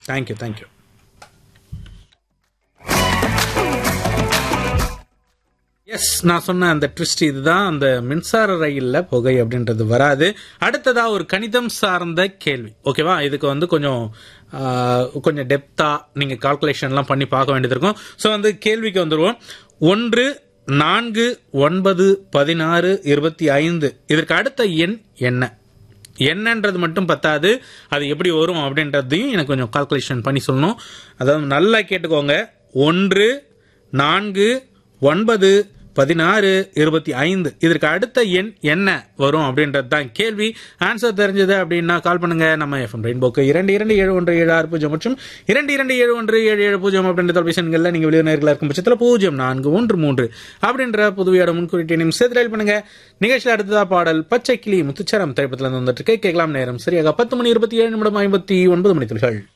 thank you thank you yes நான் சொன்ன அந்த ட்விஸ்ட் இதுதான் அந்த மின்சார ரயில்ல புகை அப்படின்றது வராது அடுத்ததா ஒரு கணிதம் சார்ந்த கேள்வி ஓகேவா இதுக்கு வந்து கொஞ்சம் ஆ, கொஞ்சம் டெப்தா நீங்க கால்குலேஷன்லாம் பண்ணி பார்க்க வேண்டியது இருக்கும் ஸோ வந்து கேள்விக்கு வந்துருவோம் ஒன்று நான்கு ஒன்பது பதினாறு இருபத்தி ஐந்து இதற்கு அடுத்த எண் என்ன என்னன்றது மட்டும் பத்தாது அது எப்படி வரும் அப்படின்றதையும் எனக்கு கொஞ்சம் கால்குலேஷன் பண்ணி சொல்லணும் அதாவது நல்லா கேட்டுக்கோங்க ஒன்று நான்கு ஒன்பது பதினாறு இருபத்தி ஐந்து இதற்கு அடுத்த எண் என்ன வரும் அப்படின்றது தான் கேள்வி ஆன்சர் தெரிஞ்சது அப்படின்னா கால் பண்ணுங்க நம்ம எஃப்எம் ரெயின்போக்கு இரண்டு இரண்டு ஏழு ஒன்று ஏழு ஆறு பூஜ்ஜியம் மற்றும் இரண்டு இரண்டு ஏழு ஒன்று ஏழு ஏழு பூஜ்ஜியம் அப்படின்ற தொலைபேசி எண்களில் நீங்கள் வெளியுறவுகளா இருக்கும் பட்சத்தில் பூஜ்ஜியம் நான்கு ஒன்று மூன்று அப்படின்ற புதுவையோட முன்குறிட்டு நிமிஷம் ரயில் பண்ணுங்க நிகழ்ச்சியில் அடுத்ததா பாடல் பச்சை கிளி முத்துச்சரம் திரைப்படத்தில் வந்துட்டு இருக்கு கேட்கலாம் நேரம் சரியாக பத்து மணி இருபத்தி ஏழு நிமிடம் ஐம்பத்தி ஒன்பது மணி துளிகள்